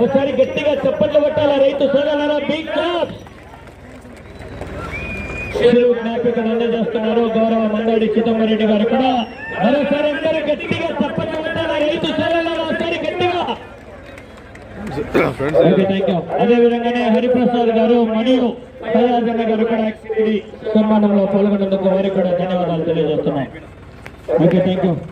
ఒకసారి గట్టిగా చప్పట్లు కొట్టాల రైతు సోదరులారా బిగ్ క్లాప్స్ చెరువు జ్ఞాపికలు అందజేస్తున్నారు గౌరవ మందాడి చిదంబరెడ్డి గారు కూడా మరోసారి అందరూ గట్టిగా చప్పట్లు కొట్టాల రైతు సోదరులారా ఒకసారి గట్టిగా ఫ్రెండ్స్ ఓకే థ్యాంక్ యూ అదే విధంగానే హరిప్రసాద్ గారు మరియు సయాజన్న గారు కూడా ఈ సన్మానంలో పాల్గొన్నందుకు వారికి కూడా ధన్యవాదాలు తెలియజేస్తున్నాం ఓకే థ్యాంక్ యూ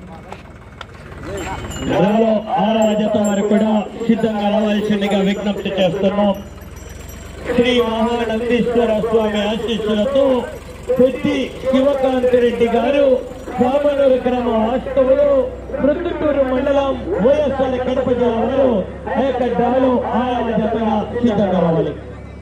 మరో ఆరవ జత వారికి కూడా సిద్ధంగా రావాల్సిందిగా విజ్ఞప్తి చేస్తున్నాం శ్రీ మహానందీశ్వర స్వామి ఆశీస్సులతో పెద్ది శివకాంతి రెడ్డి గారు సామనూరు గ్రామ వాస్తవులు మృత్తుటూరు మండలం వైఎస్ఆర్ కడప జిల్లా వారు ఆ యొక్క డ్రాలో ఆరవ జతగా సిద్ధంగా రావాలి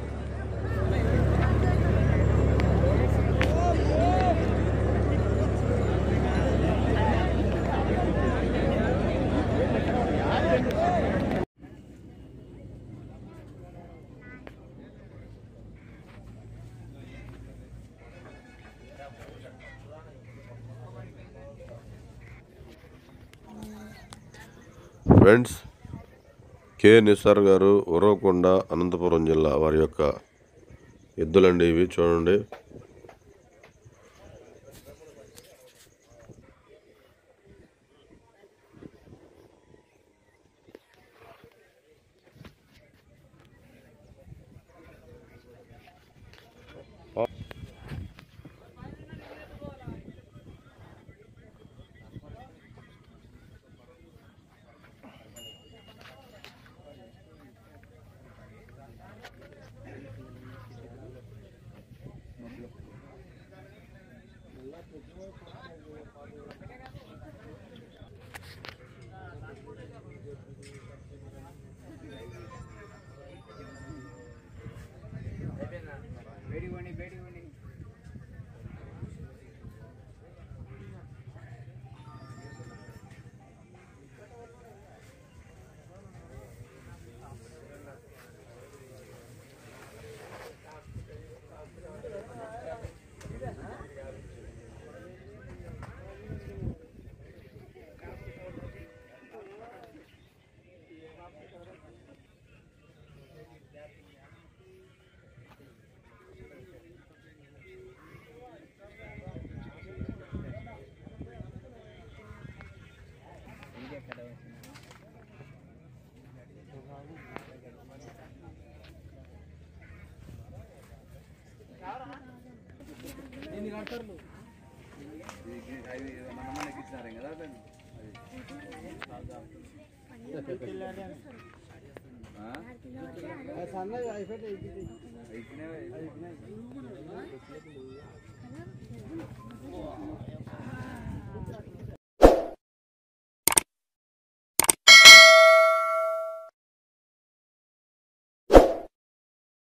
ఫ్రెండ్స్ కె నిసార్ గారు ఉరవకొండ అనంతపురం జిల్లా వారి యొక్క ఎద్దులండి ఇవి చూడండి